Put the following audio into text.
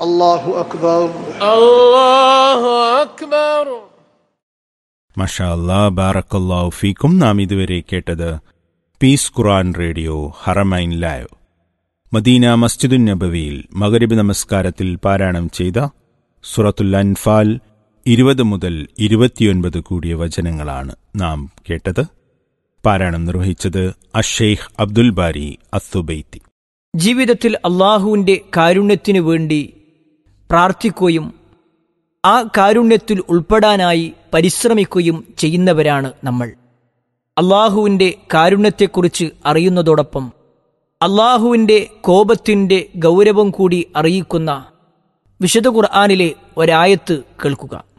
الله أكبر الله أكبر മഷാ അല്ലാ ബാറക്കല്ലാഹു ഫീക്കും നാം ഇതുവരെ കേട്ടത് Peace Quran Radio Haramain live Madinah മസ്ജിദുൻ നബവിയിൽ മഗരിബ് നമസ്കാരത്തിൽ പാരായണം ചെയ്ത സുറത്തുൽ അൻഫാൽ ഇരുപത് മുതൽ ഇരുപത്തിയൊൻപത് കൂടിയ വചനങ്ങളാണ് നാം കേട്ടത് പാരായണം നിർവഹിച്ചത് അഷെയ്ഖ് അബ്ദുൽ ബാരി അത്തുബൈത്തി ജീവിതത്തിൽ അള്ളാഹുവിൻ്റെ കാരുണ്യത്തിനു വേണ്ടി പ്രാർത്ഥിക്കുകയും ആ കാരുണ്യത്തിൽ ഉൾപ്പെടാനായി പരിശ്രമിക്കുകയും ചെയ്യുന്നവരാണ് നമ്മൾ അള്ളാഹുവിൻ്റെ കാരുണ്യത്തെക്കുറിച്ച് അറിയുന്നതോടൊപ്പം അള്ളാഹുവിൻ്റെ കോപത്തിൻ്റെ ഗൗരവം കൂടി അറിയിക്കുന്ന വിശുദ്ധ ഖുർആാനിലെ ഒരായത്ത് കേൾക്കുക